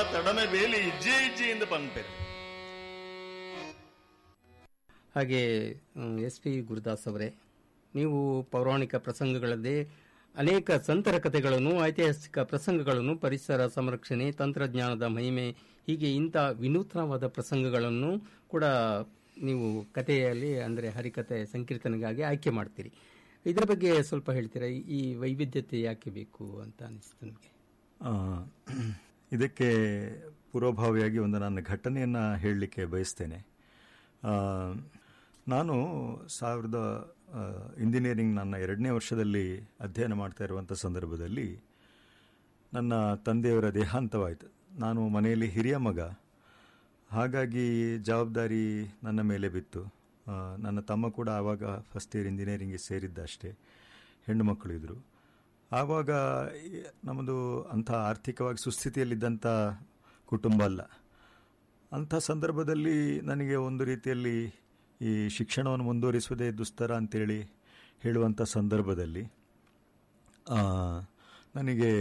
ತಡಮೆ ಬೇಲಿ ಇಜ್ಜೆ ಇಜ್ಜೆಯಿಂದ ಪನ್ಪೆರು ಹಾಗೆ S P Gurudas ಅವರೇ ನೀವು ಪೌರಾಣಿಕ ಪ್ರಸಂಗಗಳಲ್ಲದೆ ಅನೇಕ ಸಂತರ ಕಥೆಗಳನ್ನು ಐತಿಹಾಸಿಕ ಪ್ರಸಂಗಗಳನ್ನು ಪರಿಸರ ಸಂರಕ್ಷಣೆ ತಂತ್ರಜ್ಞಾನದ ಮಹಿಮೆ ಹೀಗೆ ಇಂಥ ವಿನೂತನವಾದ ಪ್ರಸಂಗಗಳನ್ನು ಕೂಡ ನೀವು ಕಥೆಯಲ್ಲಿ ಅಂದರೆ ಹರಿಕಥೆ ಸಂಕೀರ್ತನೆಗಾಗಿ ಆಯ್ಕೆ ಮಾಡ್ತೀರಿ ಇದರ ಬಗ್ಗೆ ಸ್ವಲ್ಪ ಹೇಳ್ತೀರಾ ಈ ವೈವಿಧ್ಯತೆ ಯಾಕೆ ಬೇಕು ಅಂತ ಅನಿಸ್ತು ನನಗೆ ಆ, ಇದಕ್ಕೆ ಪೂರ್ವಭಾವಿಯಾಗಿ ಒಂದು ನನ್ನ ಘಟನೆಯನ್ನು ಹೇಳಲಿಕ್ಕೆ ಬಯಸ್ತೇನೆ ಆ, ನಾನು ಸಾವಿರದ ಆ, ಇಂಜಿನಿಯರಿಂಗ್ ನನ್ನ ಎರಡನೇ ವರ್ಷದಲ್ಲಿ ಅಧ್ಯಯನ ಮಾಡ್ತಾ ಇರುವಂಥ ಸಂದರ್ಭದಲ್ಲಿ ನನ್ನ ತಂದೆಯವರ ದೇಹಾಂತವಾಯಿತು ನಾನು ಮನೆಯಲ್ಲಿ ಹಿರಿಯ ಮಗ ಹಾಗಾಗಿ ಜವಾಬ್ದಾರಿ ನನ್ನ ಮೇಲೆ ಬಿತ್ತು ಆ, ನನ್ನ ತಮ್ಮ ಕೂಡ ಆವಾಗ ಫಸ್ಟ್ ಇಯರ್ ಇಂಜಿನಿಯರಿಂಗ್ಗೆ ಸೇರಿದ್ದ ಅಷ್ಟೇ ಹೆಣ್ಣು ಮಕ್ಕಳು ಇದ್ದರು ಆವಾಗ ಈ- ನಮ್ಮದು ಅಂಥ ಆರ್ಥಿಕವಾಗಿ ಸುಸ್ಥಿತಿಯಲ್ಲಿದ್ದಂಥ ಕುಟುಂಬ ಅಲ್ಲ ಅಂಥ ಸಂದರ್ಭದಲ್ಲಿ ನನಗೆ ಒಂದು ರೀತಿಯಲ್ಲಿ ಈ ಶಿಕ್ಷಣವನ್ನು ಮುಂದುವರಿಸುವುದೇ ದುಸ್ತರ ಅಂತೇಳಿ ಹೇಳುವಂಥ ಸಂದರ್ಭದಲ್ಲಿ ಆ, ನನಗೆ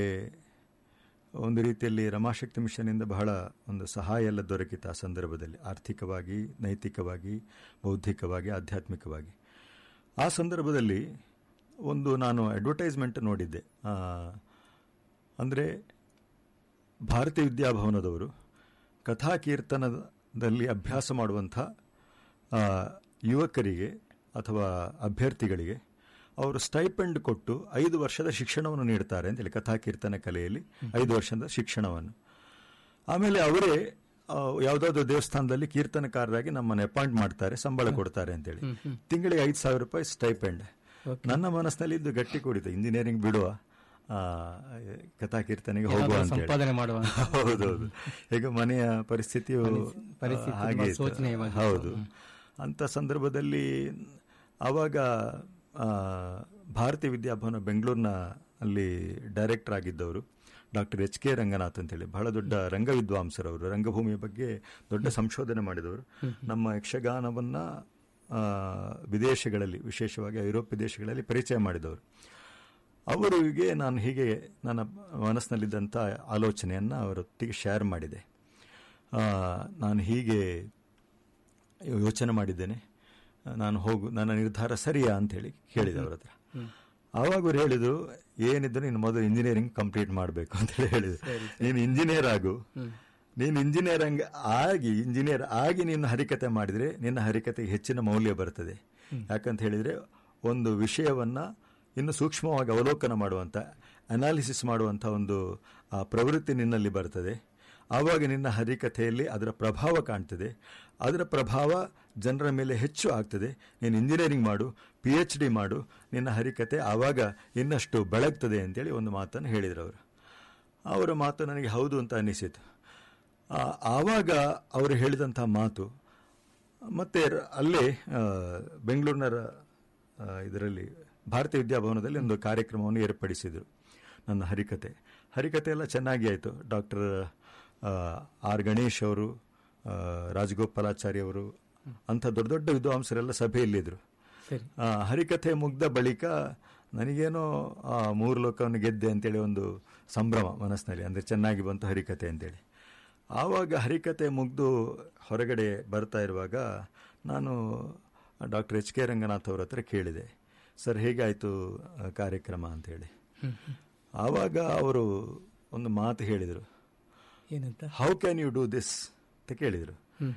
ಒಂದು ರೀತಿಯಲ್ಲಿ ರಮಾಶಕ್ತಿ ಮಿಷನ್ನಿಂದ ಬಹಳ ಒಂದು ಸಹಾಯ ಎಲ್ಲ ದೊರಕಿತು ಆ ಸಂದರ್ಭದಲ್ಲಿ ಆರ್ಥಿಕವಾಗಿ ನೈತಿಕವಾಗಿ ಬೌದ್ಧಿಕವಾಗಿ ಆಧ್ಯಾತ್ಮಿಕವಾಗಿ ಆ ಸಂದರ್ಭದಲ್ಲಿ ಒಂದು ನಾನು ಅಡ್ವರ್ಟೈಸ್ಮೆಂಟ್ ನೋಡಿದ್ದೆ ಅಂದರೆ ಭಾರತೀಯ ವಿದ್ಯಾಭವನದವರು ಕಥಾಕೀರ್ತನದಲ್ಲಿ ಅಭ್ಯಾಸ ಮಾಡುವಂಥ ಆ, ಯುವಕರಿಗೆ ಅಥವಾ ಅಭ್ಯರ್ಥಿಗಳಿಗೆ ಅವರು ಸ್ಟೈಪೆಂಡ್ ಕೊಟ್ಟು ಐದು ವರ್ಷದ ಶಿಕ್ಷಣವನ್ನು ನೀಡ್ತಾರೆ ಅಂತೇಳಿ ಕಥಾಕೀರ್ತನ ಕಲೆಯಲ್ಲಿ ಐದು ವರ್ಷದ ಶಿಕ್ಷಣವನ್ನು ಆಮೇಲೆ ಅವರೇ ಆ, ಯಾವುದಾದ್ರೂ ದೇವಸ್ಥಾನದಲ್ಲಿ ಕೀರ್ತನಕಾರರಾಗಿ ನಮ್ಮನ್ನು ಅಪಾಯಿಂಟ್ ಮಾಡ್ತಾರೆ ಸಂಬಳ ಕೊಡ್ತಾರೆ ಅಂತೇಳಿ ತಿಂಗಳಿಗೆ ಐದು ಸಾವಿರ ರೂಪಾಯಿ ಸ್ಟೈಪೆಂಡ್ ನನ್ನ ಮನಸ್ಸಿನಲ್ಲಿ ಇದು ಗಟ್ಟಿ ಕೂಡಿತು ಇಂಜಿನಿಯರಿಂಗ್ ಬಿಡುವ ಆ, ಕಥಾಕೀರ್ತನೆಗೆ ಹೋಗುವ ಏನಾದ್ರೂ ಅಂತೇಳಿ. ಸಂಪಾದನೆ ಮಾಡುವ ಅಂತ. ಹೌದೌದು ಈಗ ಮನೆಯ ಪರಿಸ್ಥಿತಿಯು ಪರಿಸ್ಥಿತಿ ಆ, ಹಾಗೆ ತುಂಬಾ ಇತ್ತು. ಶೋಚನೀಯವಾಗಿತ್ತು. ಹೌದು ಅಂತ ಸಂದರ್ಭದಲ್ಲಿ ಆವಾಗ ಆ, ಭಾರತೀಯ ವಿದ್ಯಾಭವನ ಬೆಂಗಳೂರಿನ ಅಲ್ಲಿ ಡೈರೆಕ್ಟರ್ ಆಗಿದ್ದವರು ಡಾಕ್ಟರ್ ಎಚ್ ಕೆ ರಂಗನಾಥ್ ಅಂತೇಳಿ ಬಹಳ ದೊಡ್ಡ ರಂಗ ವಿದ್ವಾಂಸರವರು ರಂಗಭೂಮಿಯ ಬಗ್ಗೆ ದೊಡ್ಡ ಸಂಶೋಧನೆ ಮಾಡಿದವರು ನಮ್ಮ ಯಕ್ಷಗಾನವನ್ನ ಆ, ವಿದೇಶಗಳಲ್ಲಿ ವಿಶೇಷವಾಗಿ ಐರೋಪ್ಯ ದೇಶಗಳಲ್ಲಿ ಪರಿಚಯ ಮಾಡಿದವರು ಅವರಿಗೆ ನಾನು ಹೀಗೆ ನನ್ನ ಮನಸ್ಸಿನಲ್ಲಿದ್ದಂಥ ಆಲೋಚನೆಯನ್ನು ಅವರೊಟ್ಟಿಗೆ ಶೇರ್ ಮಾಡಿದೆ ಆ, ನಾನು ಹೀಗೆ ಯೋಚನೆ ಮಾಡಿದ್ದೇನೆ ನಾನು ಹೋಗು ನನ್ನ ನಿರ್ಧಾರ ಸರಿಯಾ ಅಂತೇಳಿ ಕೇಳಿದೆ ಅವ್ರ ಹತ್ರ ಆವಾಗ ಅವ್ರು ಹೇಳಿದ್ರು ಏನಿದ್ರು ನೀನು ಮೊದಲು ಇಂಜಿನಿಯರಿಂಗ್ ಕಂಪ್ಲೀಟ್ ಮಾಡಬೇಕು ಅಂತೇಳಿ ಹೇಳಿದ್ರು ನೀನು ಇಂಜಿನಿಯರ್ ಆಗು ನೀನು ಇಂಜಿನಿಯರ್ ಹಂಗೆ ಆಗಿ ಇಂಜಿನಿಯರ್ ಆಗಿ ನೀನು ಹರಿಕತೆ ಮಾಡಿದರೆ ನಿನ್ನ ಹರಿಕತೆಗೆ ಹೆಚ್ಚಿನ ಮೌಲ್ಯ ಬರ್ತದೆ ಯಾಕಂತ ಹೇಳಿದರೆ ಒಂದು ವಿಷಯವನ್ನ ಇನ್ನು ಸೂಕ್ಷ್ಮವಾಗಿ ಅವಲೋಕನ ಮಾಡುವಂಥ ಅನಾಲಿಸಿಸ್ ಮಾಡುವಂಥ ಒಂದು ಆ, ಪ್ರವೃತ್ತಿ ನಿನ್ನಲ್ಲಿ ಬರ್ತದೆ ಆವಾಗ ನಿನ್ನ ಹರಿಕಥೆಯಲ್ಲಿ ಅದರ ಪ್ರಭಾವ ಕಾಣ್ತದೆ ಅದರ ಪ್ರಭಾವ ಜನರ ಮೇಲೆ ಹೆಚ್ಚು ಆಗ್ತದೆ ನೀನು ಇಂಜಿನಿಯರಿಂಗ್ ಮಾಡು ಪಿ ಎಚ್ ಡಿ ಮಾಡು ನಿನ್ನ ಹರಿಕತೆ ಆವಾಗ ಇನ್ನಷ್ಟು ಬೆಳಗ್ತದೆ ಅಂತೇಳಿ ಒಂದು ಮಾತನ್ನು ಹೇಳಿದರು ಅವರು ಅವರ ಮಾತು ನನಗೆ ಹೌದು ಅಂತ ಅನ್ನಿಸಿತು ಆ, ಆವಾಗ ಅವರು ಹೇಳಿದಂಥ ಮಾತು ಮತ್ತೆ ರ- ಅಲ್ಲೇ ಆ, ಬೆಂಗಳೂರಿನ ರ- ಆ, ಇದರಲ್ಲಿ ಭಾರತೀಯ ವಿದ್ಯಾಭವನದಲ್ಲಿ ಒಂದು ಕಾರ್ಯಕ್ರಮವನ್ನು ಏರ್ಪಡಿಸಿದರು ನನ್ನ ಹರಿಕತೆ ಹರಿಕತೆ ಎಲ್ಲ ಚೆನ್ನಾಗಿ ಆಯಿತು ಡಾಕ್ಟರ್ ಆರ್ ಗಣೇಶ್ ಅವರು ಆ, ರಾಜಗೋಪಾಲಾಚಾರಿ ಅವರು ಅಂಥ ದೊಡ್ಡ ದೊಡ್ಡ ವಿದ್ವಾಂಸರೆಲ್ಲ ಸಭೆಯಲ್ಲಿದ್ದರು ಸರಿ ಆ, ಹರಿಕಥೆ ಮುಗ್ದ ಬಳಿಕ ನನಗೇನೋ ಆ ಮೂರು ಲೋಕವನ್ನು ಗೆದ್ದೆ ಅಂತೇಳಿ ಒಂದು ಸಂಭ್ರಮ ಮನಸ್ಸಿನಲ್ಲಿ ಅಂದರೆ ಚೆನ್ನಾಗಿ ಬಂತು ಹರಿಕಥೆ ಅಂತೇಳಿ ಆವಾಗ ಹರಿಕಥೆ ಮುಗ್ದು ಹೊರಗಡೆ ಬರ್ತಾ ಇರುವಾಗ ನಾನು ಡಾಕ್ಟರ್ ಎಚ್ ಕೆ ರಂಗನಾಥ್ ಅವ್ರ ಹತ್ರ ಕೇಳಿದೆ ಸರ್ ಹೇಗಾಯಿತು ಆ, ಕಾರ್ಯಕ್ರಮ ಅಂತೇಳಿ ಆವಾಗ ಅವರು ಒಂದು ಮಾತು ಹೇಳಿದರು ಏನಂತ how can you do this ಅಂತ ಕೇಳಿದರು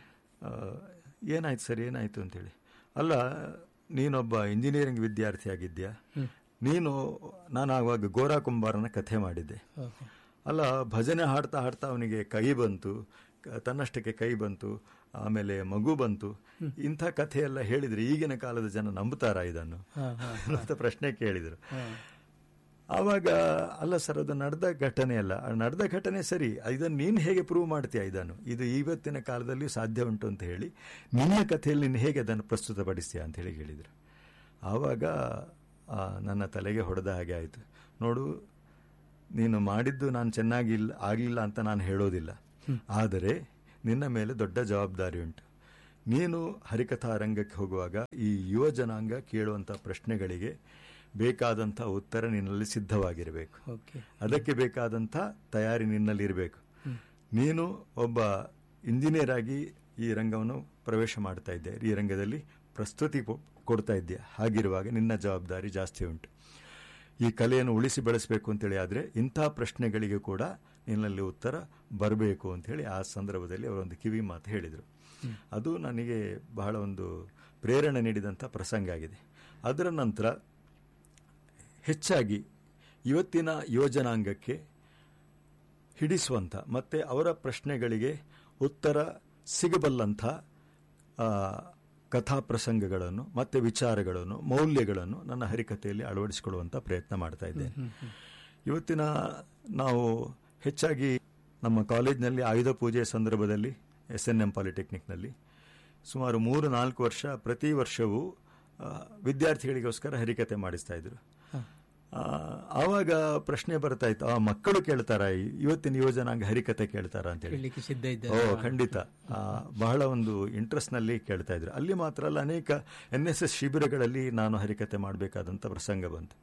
ಏನಾಯ್ತು ಸರ್ ಏನಾಯ್ತು ಅಂತೇಳಿ ಅಲ್ಲ ನೀನೊಬ್ಬ ಇಂಜಿನಿಯರಿಂಗ್ ವಿದ್ಯಾರ್ಥಿ ಆಗಿದ್ಯಾ ನೀನು ನಾನು ಆವಾಗ ಗೋರಾ ಕುಂಬಾರನ ಕಥೆ ಮಾಡಿದ್ದೆ ಓಹೋ. ಅಲ್ಲ ಭಜನೆ ಹಾಡ್ತಾ ಹಾಡ್ತಾ ಅವನಿಗೆ ಕೈ ಬಂತು ಕ- ತನ್ನಷ್ಟಕ್ಕೆ ಕೈ ಬಂತು ಆಮೇಲೆ ಮಗು ಬಂತು ಇಂಥ ಕಥೆ ಎಲ್ಲ ಹೇಳಿದ್ರೆ ಈಗಿನ ಕಾಲದ ಜನ ನಂಬುತ್ತಾರಾ ಇದನ್ನು ಹಾ, ಹಾ, ಅಂತ ಪ್ರಶ್ನೆ ಕೇಳಿದರು ಹಾ. ಆವಾಗ ಅಲ್ಲ ಸರ್ ಅದು ನಡೆದ ಘಟನೆ ಅಲ್ಲ ಆ ನಡೆದ ಘಟನೆ ಸರಿ ಇದನ್ನು ನೀನು ಹೇಗೆ ಪ್ರೂವ್ ಮಾಡ್ತೀಯ ಇದನ್ನು ಇದು ಇವತ್ತಿನ ಕಾಲದಲ್ಲಿ ಸಾಧ್ಯ ಉಂಟು ಅಂತ ಹೇಳಿ ನಿನ್ನ ಕಥೆಯಲ್ಲಿ ನೀನು ಹೇಗೆ ಅದನ್ನು ಪ್ರಸ್ತುತಪಡಿಸ್ತೀಯ ಅಂತ ಹೇಳಿ ಹೇಳಿದರು ಆವಾಗ ಆ, ನನ್ನ ತಲೆಗೆ ಹೊಡೆದ ಹಾಗೆ ಆಯಿತು ನೋಡು ನೀನು ಮಾಡಿದ್ದು ನಾನು ಚೆನ್ನಾಗಿಲ್ಲ ಆಗಲಿಲ್ಲ ಅಂತ ನಾನು ಹೇಳೋದಿಲ್ಲ ಆದರೆ ನಿನ್ನ ಮೇಲೆ ದೊಡ್ಡ ಜವಾಬ್ದಾರಿ ಉಂಟು ನೀನು ಹರಿಕಥಾ ರಂಗಕ್ಕೆ ಹೋಗುವಾಗ ಈ ಯುವ ಜನಾಂಗ ಕೇಳುವಂಥ ಪ್ರಶ್ನೆಗಳಿಗೆ ಬೇಕಾದಂಥ ಉತ್ತರ ನಿನ್ನಲ್ಲಿ ಸಿದ್ಧವಾಗಿರಬೇಕು ಓಕೆ ಅದಕ್ಕೆ ಬೇಕಾದಂಥ ತಯಾರಿ ನಿನ್ನಲ್ಲಿ ಇರಬೇಕು ನೀನು ಒಬ್ಬ ಇಂಜಿನಿಯರ್ ಆಗಿ ಈ ರಂಗವನ್ನು ಪ್ರವೇಶ ಮಾಡ್ತಾ ಇದ್ದೆ ಈ ರಂಗದಲ್ಲಿ ಪ್ರಸ್ತುತಿ ಕೊ- ಕೊಡ್ತಾ ಇದ್ದೀಯ ಹಾಗಿರುವಾಗ ನಿನ್ನ ಜವಾಬ್ದಾರಿ ಜಾಸ್ತಿ ಉಂಟು ಈ ಕಲೆಯನ್ನು ಉಳಿಸಿ ಬೆಳೆಸಬೇಕು ಅಂತೇಳಿ ಆದರೆ ಇಂಥ ಪ್ರಶ್ನೆಗಳಿಗೆ ಕೂಡ ನಿನ್ನಲ್ಲಿ ಉತ್ತರ ಬರಬೇಕು ಅಂತೇಳಿ ಆ ಸಂದರ್ಭದಲ್ಲಿ ಅವರೊಂದು ಕಿವಿ ಮಾತು ಹೇಳಿದರು ಅದು ನನಗೆ ಬಹಳ ಒಂದು ಪ್ರೇರಣೆ ನೀಡಿದಂಥ ಪ್ರಸಂಗ ಆಗಿದೆ ಅದರ ನಂತರ ಹೆಚ್ಚಾಗಿ ಇವತ್ತಿನ ಯೋಜನಾಂಗಕ್ಕೆ ಹಿಡಿಸುವಂಥ ಮತ್ತು ಅವರ ಪ್ರಶ್ನೆಗಳಿಗೆ ಉತ್ತರ ಸಿಗಬಲ್ಲಂಥ ಆ, ಕಥಾ ಪ್ರಸಂಗಗಳನ್ನು ಮತ್ತು ವಿಚಾರಗಳನ್ನು ಮೌಲ್ಯಗಳನ್ನು ನನ್ನ ಹರಿಕಥೆಯಲ್ಲಿ ಅಳವಡಿಸಿಕೊಳ್ಳುವಂಥ ಪ್ರಯತ್ನ ಮಾಡ್ತಾ ಇದ್ದೇನೆ ಇವತ್ತಿನ ನಾವು ಹೆಚ್ಚಾಗಿ ನಮ್ಮ ಕಾಲೇಜಿನಲ್ಲಿ ಆಯುಧ ಪೂಜೆಯ ಸಂದರ್ಭದಲ್ಲಿ ಎಸ್ ಎನ್ ಎಂ ಪಾಲಿಟೆಕ್ನಿಕ್ನಲ್ಲಿ ಸುಮಾರು ಮೂರು ನಾಲ್ಕು ವರ್ಷ ಪ್ರತಿ ವರ್ಷವೂ ಆ, ವಿದ್ಯಾರ್ಥಿಗಳಿಗೋಸ್ಕರ ಹರಿಕತೆ ಮಾಡಿಸ್ತಾ ಇದ್ರು ಆ, ಆವಾಗ ಪ್ರಶ್ನೆ ಬರ್ತಾ ಇತ್ತು ಆ ಮಕ್ಕಳು ಕೇಳ್ತಾರ ಇವತ್ತಿನ ಯೋಜನಾಂಗ ಹರಿಕತೆ ಕೇಳ್ತಾರ ಅಂತೇಳಿ ಕೇಳಲಿಕ್ಕೆ ಸಿದ್ಧ ಓ ಇದ್ದಾರೆ ಖಂಡಿತ ಆ, ಬಹಳ ಒಂದು ಇಂಟ್ರೆಸ್ಟ್ ನಲ್ಲಿ ಕೇಳ್ತಾ ಇದ್ರು ಅಲ್ಲಿ ಮಾತ್ರ ಅಲ್ಲ ಅನೇಕ ಎನ್ ಎಸ್ ಎಸ್ ಶಿಬಿರಗಳಲ್ಲಿ ನಾನು ಹರಿಕತೆ ಮಾಡಬೇಕಾದಂಥ ಪ್ರಸಂಗ ಬಂತು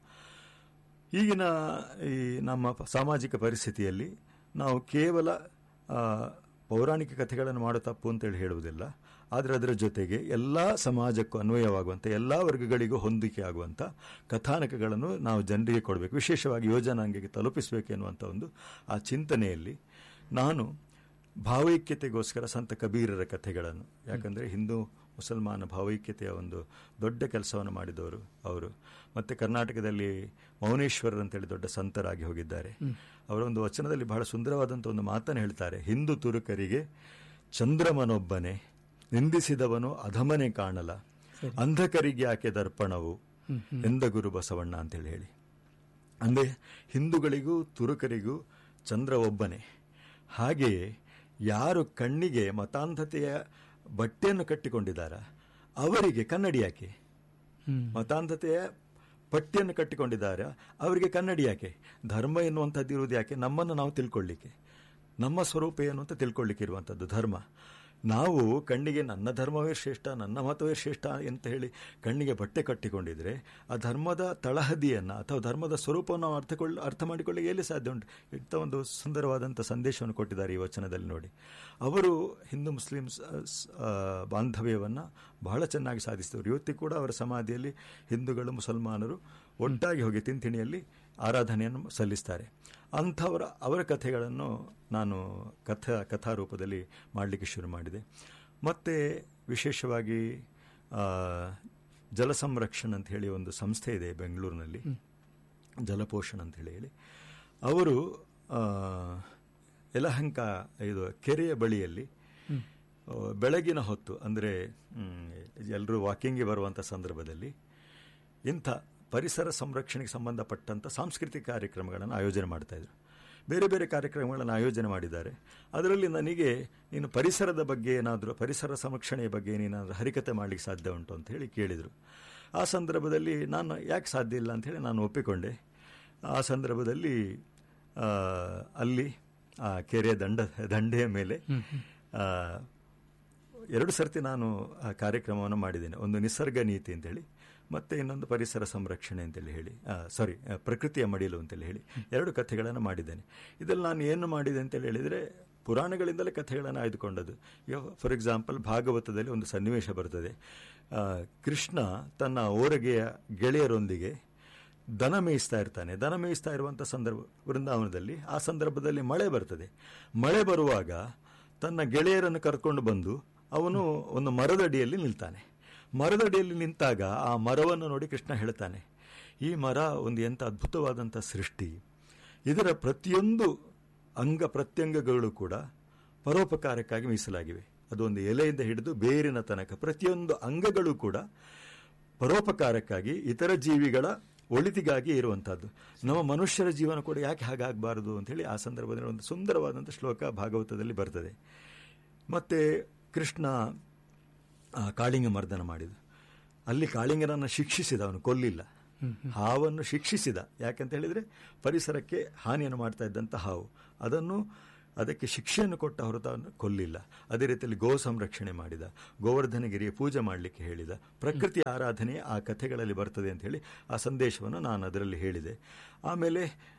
ಈಗಿನ ಈ ನಮ್ಮ ಪ- ಸಾಮಾಜಿಕ ಪರಿಸ್ಥಿತಿಯಲ್ಲಿ ನಾವು ಕೇವಲ ಆ, ಪೌರಾಣಿಕ ಕಥೆಗಳನ್ನು ಮಾಡೋ ತಪ್ಪು ಅಂತೇಳಿ ಹೇಳುವುದಿಲ್ಲ ಆದರೆ ಅದರ ಜೊತೆಗೆ ಎಲ್ಲ ಸಮಾಜಕ್ಕೂ ಅನ್ವಯವಾಗುವಂಥ ಎಲ್ಲ ವರ್ಗಗಳಿಗೂ ಹೊಂದಿಕೆ ಆಗುವಂಥ ಕಥಾನಕಗಳನ್ನು ನಾವು ಜನರಿಗೆ ಕೊಡಬೇಕು ವಿಶೇಷವಾಗಿ ಯೋಜನಾಂಗಕ್ಕೆ ತಲುಪಿಸಬೇಕು ಎನ್ನುವಂಥ ಒಂದು ಆ ಚಿಂತನೆಯಲ್ಲಿ ನಾನು ಭಾವೈಕ್ಯತೆಗೋಸ್ಕರ ಸಂತ ಕಬೀರರ ಕಥೆಗಳನ್ನು ಯಾಕಂದರೆ ಹಿಂದೂ ಮುಸಲ್ಮಾನ ಭಾವೈಕ್ಯತೆಯ ಒಂದು ದೊಡ್ಡ ಕೆಲಸವನ್ನು ಮಾಡಿದವರು ಅವರು ಮತ್ತು ಕರ್ನಾಟಕದಲ್ಲಿ ಮೌನೇಶ್ವರರ್ ಅಂತೇಳಿ ದೊಡ್ಡ ಸಂತರಾಗಿ ಹೋಗಿದ್ದಾರೆ ಅವರ ಒಂದು ವಚನದಲ್ಲಿ ಬಹಳ ಸುಂದರವಾದಂಥ ಒಂದು ಮಾತನ್ನು ಹೇಳ್ತಾರೆ ಹಿಂದೂ ತುರುಕರಿಗೆ ಚಂದ್ರಮನೊಬ್ಬನೇ ನಿಂದಿಸಿದವನು ಅಧಮನೆ ಕಾಣಲ ಅಂಧಕರಿಗೆ ಯಾಕೆ ದರ್ಪಣವು ಎಂದ ಗುರು ಬಸವಣ್ಣ ಅಂತೇಳಿ ಹೇಳಿ ಅಂದರೆ ಹಿಂದೂಗಳಿಗೂ ತುರುಕರಿಗೂ ಚಂದ್ರ ಒಬ್ಬನೇ ಹಾಗೆಯೇ ಯಾರು ಕಣ್ಣಿಗೆ ಮತಾಂಧತೆಯ ಬಟ್ಟೆಯನ್ನು ಕಟ್ಟಿಕೊಂಡಿದ್ದಾರ ಅವರಿಗೆ ಕನ್ನಡಿ ಯಾಕೆ ಮತಾಂಧತೆಯ ಪಟ್ಟಿಯನ್ನು ಕಟ್ಟಿಕೊಂಡಿದ್ದಾರೆ ಅವರಿಗೆ ಕನ್ನಡಿ ಯಾಕೆ ಧರ್ಮ ಎನ್ನುವಂಥದ್ದು ಇರುವುದು ಯಾಕೆ ನಮ್ಮನ್ನು ನಾವು ತಿಳ್ಕೊಳ್ಳಿಕ್ಕೆ ನಮ್ಮ ಸ್ವರೂಪ ಏನು ಅಂತ ತಿಳ್ಕೊಳ್ಳಿಕ್ಕೆ ಇರುವಂಥದ್ದು ಧರ್ಮ ನಾವು ಕಣ್ಣಿಗೆ ನನ್ನ ಧರ್ಮವೇ ಶ್ರೇಷ್ಠ ನನ್ನ ಮತವೇ ಶ್ರೇಷ್ಠ ಅಂತ ಹೇಳಿ ಕಣ್ಣಿಗೆ ಬಟ್ಟೆ ಕಟ್ಟಿಕೊಂಡಿದ್ರೆ ಆ ಧರ್ಮದ ತಳಹದಿಯನ್ನು ಅಥವಾ ಧರ್ಮದ ಸ್ವರೂಪವನ್ನು ನಾವು ಅರ್ಥಕೊಳ್ಳ ಅರ್ಥ ಮಾಡಿಕೊಳ್ಳಿಕ್ಕೆ ಎಲ್ಲಿ ಸಾಧ್ಯ ಉಂಟು ಇಂಥ ಒಂದು ಸುಂದರವಾದಂಥ ಸಂದೇಶವನ್ನು ಕೊಟ್ಟಿದ್ದಾರೆ ಈ ವಚನದಲ್ಲಿ ನೋಡಿ ಅವರು ಹಿಂದೂ ಮುಸ್ಲಿಂ ಬಾಂಧವ್ಯವನ್ನು ಬಹಳ ಚೆನ್ನಾಗಿ ಸಾಧಿಸಿದವರು ಇವತ್ತಿಗೂ ಕೂಡ ಅವರ ಸಮಾಧಿಯಲ್ಲಿ ಹಿಂದೂಗಳು ಮುಸಲ್ಮಾನರು ಒಟ್ಟಾಗಿ ಹೋಗಿ ತಿಂತಿಣಿಯಲ್ಲಿ ಆರಾಧನೆಯನ್ನು ಸಲ್ಲಿಸ್ತಾರೆ ಅಂಥವರ ಅವರ ಕಥೆಗಳನ್ನು ನಾನು ಕಥಾ ಕಥಾರೂಪದಲ್ಲಿ ಮಾಡಲಿಕ್ಕೆ ಶುರು ಮಾಡಿದೆ ಮತ್ತು ವಿಶೇಷವಾಗಿ ಆ, ಜಲ ಸಂರಕ್ಷಣ್ ಅಂತ ಹೇಳಿ ಒಂದು ಸಂಸ್ಥೆ ಇದೆ ಬೆಂಗಳೂರಿನಲ್ಲಿ ಜಲಪೋಷಣ ಅಂತ ಹೇಳಿ ಹೇಳಿ ಅವರು ಆ, ಯಲಹಂಕ ಇದು ಕೆರೆಯ ಬಳಿಯಲ್ಲಿ ಆ, ಬೆಳಗಿನ ಹೊತ್ತು ಅಂದರೆ ಎಲ್ಲರೂ ವಾಕಿಂಗ್ಗೆ ಬರುವಂಥ ಸಂದರ್ಭದಲ್ಲಿ ಇಂಥ ಪರಿಸರ ಸಂರಕ್ಷಣೆಗೆ ಸಂಬಂಧಪಟ್ಟಂಥ ಸಾಂಸ್ಕೃತಿಕ ಕಾರ್ಯಕ್ರಮಗಳನ್ನು ಆಯೋಜನೆ ಮಾಡ್ತಾಯಿದ್ರು ಬೇರೆ ಬೇರೆ ಕಾರ್ಯಕ್ರಮಗಳನ್ನು ಆಯೋಜನೆ ಮಾಡಿದ್ದಾರೆ ಅದರಲ್ಲಿ ನನಗೆ ನೀನು ಪರಿಸರದ ಬಗ್ಗೆ ಏನಾದರೂ ಪರಿಸರ ಸಂರಕ್ಷಣೆಯ ಬಗ್ಗೆ ಏನೇನಾದರೂ ಹರಿಕತೆ ಮಾಡಲಿಕ್ಕೆ ಸಾಧ್ಯ ಉಂಟು ಅಂತ ಹೇಳಿ ಕೇಳಿದರು ಆ ಸಂದರ್ಭದಲ್ಲಿ ನಾನು ಯಾಕೆ ಸಾಧ್ಯ ಇಲ್ಲ ಅಂಥೇಳಿ ನಾನು ಒಪ್ಪಿಕೊಂಡೆ ಆ ಸಂದರ್ಭದಲ್ಲಿ ಆ, ಅಲ್ಲಿ ಆ ಕೆರೆಯ ದಂಡ ದಂಡೆಯ ಮೇಲೆ ಆ, ಎರಡು ಸರ್ತಿ ನಾನು ಆ ಕಾರ್ಯಕ್ರಮವನ್ನು ಮಾಡಿದ್ದೇನೆ ಒಂದು ನಿಸರ್ಗ ನೀತಿ ಅಂತೇಳಿ ಮತ್ತೆ ಇನ್ನೊಂದು ಪರಿಸರ ಸಂರಕ್ಷಣೆ ಅಂತೇಳಿ ಹೇಳಿ ಸಾರಿ ಪ್ರಕೃತಿಯ ಮಡಿಲು ಅಂತೇಳಿ ಹೇಳಿ ಎರಡು ಕಥೆಗಳನ್ನು ಮಾಡಿದ್ದೇನೆ ಇದರಲ್ಲಿ ನಾನು ಏನು ಮಾಡಿದೆ ಅಂತೇಳಿ ಹೇಳಿದರೆ ಪುರಾಣಗಳಿಂದಲೇ ಕಥೆಗಳನ್ನು ಆಯ್ದುಕೊಂಡದ್ದು ಫಾರ್ ಎಕ್ಸಾಂಪಲ್ ಭಾಗವತದಲ್ಲಿ ಒಂದು ಸನ್ನಿವೇಶ ಬರ್ತದೆ ಆ, ಕೃಷ್ಣ ತನ್ನ ಓರಗೆಯ ಗೆಳೆಯರೊಂದಿಗೆ ದನ ಮೇಯಿಸ್ತಾ ಇರ್ತಾನೆ ದನ ಮೇಯಿಸ್ತಾ ಇರುವಂಥ ಸಂದರ್ಭ ವೃಂದಾವನದಲ್ಲಿ ಆ ಸಂದರ್ಭದಲ್ಲಿ ಮಳೆ ಬರ್ತದೆ ಮಳೆ ಬರುವಾಗ ತನ್ನ ಗೆಳೆಯರನ್ನು ಕರ್ಕೊಂಡು ಬಂದು ಅವನು ಒಂದು ಮರದಡಿಯಲ್ಲಿ ನಿಲ್ತಾನೆ ಮರದಡಿಯಲ್ಲಿ ನಿಂತಾಗ ಆ ಮರವನ್ನು ನೋಡಿ ಕೃಷ್ಣ ಹೇಳ್ತಾನೆ ಈ ಮರ ಒಂದು ಎಂಥ ಅದ್ಭುತವಾದಂಥ ಸೃಷ್ಟಿ ಇದರ ಪ್ರತಿಯೊಂದು ಅಂಗ ಪ್ರತ್ಯಂಗಗಳು ಕೂಡ ಪರೋಪಕಾರಕ್ಕಾಗಿ ಮೀಸಲಾಗಿವೆ ಅದು ಒಂದು ಎಲೆಯಿಂದ ಹಿಡಿದು ಬೇರಿನ ತನಕ ಪ್ರತಿಯೊಂದು ಅಂಗಗಳು ಕೂಡ ಪರೋಪಕಾರಕ್ಕಾಗಿ ಇತರ ಜೀವಿಗಳ ಒಳಿತಿಗಾಗಿ ಇರುವಂಥದ್ದು ನಮ್ಮ ಮನುಷ್ಯರ ಜೀವನ ಕೂಡ ಯಾಕೆ ಹಾಗಾಗಬಾರದು ಅಂತೇಳಿ ಆ ಸಂದರ್ಭದಲ್ಲಿ ಒಂದು ಸುಂದರವಾದಂಥ ಶ್ಲೋಕ ಭಾಗವತದಲ್ಲಿ ಬರ್ತದೆ ಮತ್ತೆ ಕೃಷ್ಣ ಆ, ಕಾಳಿಂಗ ಮರ್ದನ ಮಾಡಿದ ಅಲ್ಲಿ ಕಾಳಿಂಗನನ್ನು ಶಿಕ್ಷಿಸಿದ ಅವನು ಕೊಲ್ಲಿಲ್ಲ ಹಾವನ್ನು ಶಿಕ್ಷಿಸಿದ ಯಾಕಂತ ಹೇಳಿದರೆ ಪರಿಸರಕ್ಕೆ ಹಾನಿಯನ್ನು ಮಾಡ್ತಾ ಇದ್ದಂಥ ಹಾವು ಅದನ್ನು ಅದಕ್ಕೆ ಶಿಕ್ಷೆಯನ್ನು ಕೊಟ್ಟ ಹೊರತು ಅವನು ಕೊಲ್ಲಿಲ್ಲ ಅದೇ ರೀತಿಯಲ್ಲಿ ಗೋ ಸಂರಕ್ಷಣೆ ಮಾಡಿದ ಗೋವರ್ಧನಗಿರಿಯ ಪೂಜೆ ಮಾಡಲಿಕ್ಕೆ ಹೇಳಿದ ಪ್ರಕೃತಿ ಆರಾಧನೆ ಆ ಕಥೆಗಳಲ್ಲಿ ಬರ್ತದೆ ಅಂತ ಹೇಳಿ ಆ ಸಂದೇಶವನ್ನು ನಾನು ಅದರಲ್ಲಿ ಹೇಳಿದೆ ಆಮೇಲೆ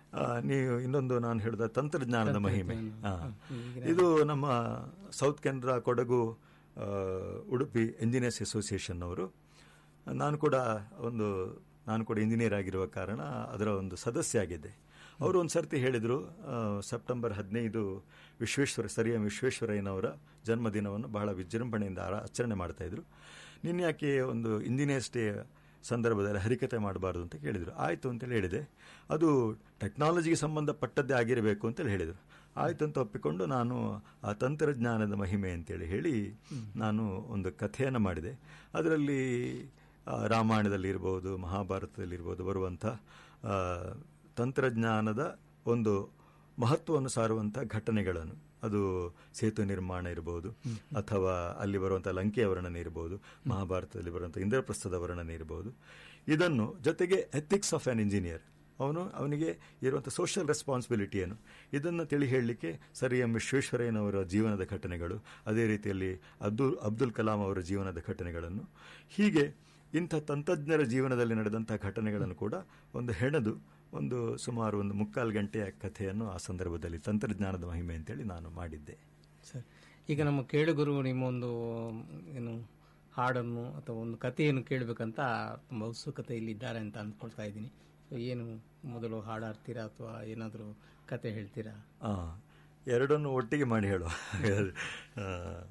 ಆ, ನೀವು ಇನ್ನೊಂದು ನಾನು ಹೇಳಿದ ತಂತ್ರಜ್ಞಾನದ ಮಹಿಮೆ ಆ. ಇದು ನಮ್ಮ ಸೌತ್ ಕೆನರಾ ಕೊಡಗು ಆ, ಉಡುಪಿ ಎಂಜಿನಿಯರ್ಸ್ ಅಸೋಸಿಯೇಷನ್ ಅವರು ನಾನು ಕೂಡ ಒಂದು ನಾನು ಕೂಡ ಇಂಜಿನಿಯರ್ ಆಗಿರುವ ಕಾರಣ ಅದರ ಒಂದು ಸದಸ್ಯ ಆಗಿದ್ದೆ ಅವರು ಒಂದು ಸರ್ತಿ ಹೇಳಿದರು ಸೆಪ್ಟೆಂಬರ್ ಹದಿನೈದು ವಿಶ್ವೇಶ್ವರ ಸರಿ ಎಂ ವಿಶ್ವೇಶ್ವರಯ್ಯನವರ ಜನ್ಮದಿನವನ್ನು ಬಹಳ ವಿಜೃಂಭಣೆಯಿಂದ ಆರ- ಆಚರಣೆ ಮಾಡ್ತಾ ಇದ್ರು ನೀನು ಯಾಕೆ ಒಂದು ಇಂಜಿನಿಯರ್ಸ್ ಡೇ ಸಂದರ್ಭದಲ್ಲಿ ಹರಿಕತೆ ಮಾಡಬಾರ್ದು ಅಂತ ಕೇಳಿದರು ಆಯಿತು ಅಂತೇಳಿ ಹೇಳಿದೆ ಅದು ಟೆಕ್ನಾಲಜಿಗೆ ಸಂಬಂಧಪಟ್ಟದ್ದೇ ಆಗಿರಬೇಕು ಅಂತೇಳಿ ಹೇಳಿದರು ಆಯಿತು ಅಂತ ಒಪ್ಪಿಕೊಂಡು ನಾನು ಆ ತಂತ್ರಜ್ಞಾನದ ಮಹಿಮೆ ಅಂತೇಳಿ ಹೇಳಿ ನಾನು ಒಂದು ಕಥೆಯನ್ನು ಮಾಡಿದೆ ಅದರಲ್ಲಿ ಆ, ರಾಮಾಯಣದಲ್ಲಿರ್ಬೋದು ಮಹಾಭಾರತದಲ್ಲಿರ್ಬೋದು ಬರುವಂಥ ಆ, ತಂತ್ರಜ್ಞಾನದ ಒಂದು ಮಹತ್ವವನ್ನು ಸಾರುವಂಥ ಘಟನೆಗಳನ್ನು ಅದು ಸೇತು ನಿರ್ಮಾಣ ಇರಬಹುದು ಅಥವಾ ಅಲ್ಲಿ ಬರುವಂಥ ಲಂಕೆಯ ವರ್ಣನೆ ಇರಬಹುದು ಮಹಾಭಾರತದಲ್ಲಿ ಬರುವಂಥ ಇಂದ್ರಪ್ರಸ್ಥದ ವರ್ಣನೆ ಇರಬಹುದು ಇದನ್ನು ಜೊತೆಗೆ ಎಥಿಕ್ಸ್ ಆಫ್ ಆನ್ ಇಂಜಿನಿಯರ್ ಅವನು ಅವನಿಗೆ ಇರುವಂಥ ಸೋಷಿಯಲ್ ರೆಸ್ಪಾನ್ಸಿಬಿಲಿಟಿ ಏನು ಇದನ್ನು ತಿಳಿ ಹೇಳಲಿಕ್ಕೆ ಸರ್ ಎಂ ವಿಶ್ವೇಶ್ವರಯ್ಯನವರ ಜೀವನದ ಘಟನೆಗಳು ಅದೇ ರೀತಿಯಲ್ಲಿ ಅಬ್ದುಲ್ ಅಬ್ದುಲ್ ಕಲಾಂ ಅವರ ಜೀವನದ ಘಟನೆಗಳನ್ನು ಹೀಗೆ ಇಂಥ ತಂತ್ರಜ್ಞರ ಜೀವನದಲ್ಲಿ ನಡೆದಂಥ ಘಟನೆಗಳನ್ನು ಕೂಡ ಒಂದು ಹೆಣೆದು ಒಂದು ಸುಮಾರು ಒಂದು ಮುಕ್ಕಾಲು ಗಂಟೆಯ ಕಥೆಯನ್ನು ಆ ಸಂದರ್ಭದಲ್ಲಿ ತಂತ್ರಜ್ಞಾನದ ಮಹಿಮೆ ಅಂತೇಳಿ ನಾನು ಮಾಡಿದ್ದೆ ಸರ್ ಈಗ ನಮ್ಮ ಕೇಳುಗರು ನಿಮ್ಮ ಒಂದು ಏನು ಹಾಡನ್ನು ಅಥವಾ ಒಂದು ಕಥೆಯನ್ನು ಕೇಳಬೇಕಂತ ತುಂಬ ಉತ್ಸುಕತೆಯಲ್ಲಿ ಇದ್ದಾರೆ ಅಂತ ಅಂದ್ಕೊಳ್ತಾ ಇದ್ದೀನಿ ಸೊ ಏನು ಮೊದಲು ಹಾಡು ಹಾಡ್ತೀರಾ ಅಥವಾ ಏನಾದರೂ ಕತೆ ಹೇಳ್ತೀರಾ ಆ, ಎರಡನ್ನು ಒಟ್ಟಿಗೆ ಮಾಡಿ ಹೇಳುವ ಆ,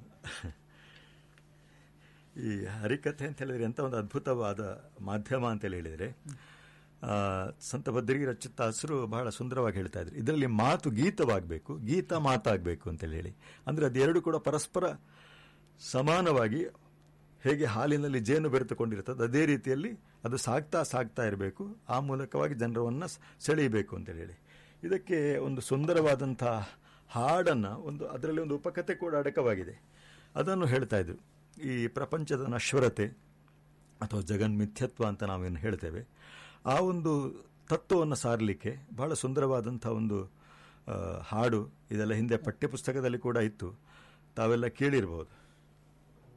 ಈ ಹರಿಕಥೆ ಅಂತ ಹೇಳಿದ್ರೆ ಎಂಥ ಒಂದು ಅದ್ಭುತವಾದ ಮಾಧ್ಯಮ ಅಂತೇಳಿ ಹೇಳಿದರೆ ಆ, ಸಂತ ಬದ್ರಿ ರಚಿತಾಸರು ಬಹಳ ಸುಂದರವಾಗಿ ಹೇಳ್ತಾ ಇದ್ರು ಇದರಲ್ಲಿ ಮಾತು ಗೀತವಾಗಬೇಕು ಗೀತ ಮಾತಾಗಬೇಕು ಅಂತೇಳಿ ಹೇಳಿ ಅಂದರೆ ಅದೆರಡು ಕೂಡ ಪರಸ್ಪರ ಸಮಾನವಾಗಿ ಹೇಗೆ ಹಾಲಿನಲ್ಲಿ ಜೇನು ಬೆರೆತುಕೊಂಡಿರ್ತದೆ ಅದೇ ರೀತಿಯಲ್ಲಿ ಅದು ಸಾಗ್ತಾ ಸಾಗ್ತಾ ಇರಬೇಕು ಆ ಮೂಲಕವಾಗಿ ಜನರನ್ನು ಸೆಳೆಯಬೇಕು ಅಂತೇಳಿ ಹೇಳಿ ಇದಕ್ಕೆ ಒಂದು ಸುಂದರವಾದಂಥ ಹಾಡನ್ನು ಒಂದು ಅದರಲ್ಲಿ ಒಂದು ಉಪಕಥೆ ಕೂಡ ಅಡಕವಾಗಿದೆ ಅದನ್ನು ಹೇಳ್ತಾ ಇದ್ರು ಈ ಪ್ರಪಂಚದ ನಶ್ವರತೆ ಅಥವಾ ಜಗನ್ಮಿಥ್ಯತ್ವ ಅಂತ ನಾವೇನು ಹೇಳ್ತೇವೆ ಆ ಒಂದು ತತ್ವವನ್ನು ಸಾರಲಿಕ್ಕೆ ಬಹಳ ಸುಂದರವಾದಂಥ ಒಂದು ಆ, ಹಾಡು ಇದೆಲ್ಲ ಹಿಂದೆ ಪಠ್ಯಪುಸ್ತಕದಲ್ಲಿ ಕೂಡ ಇತ್ತು ತಾವೆಲ್ಲ ಕೇಳಿರ್ಬೋದು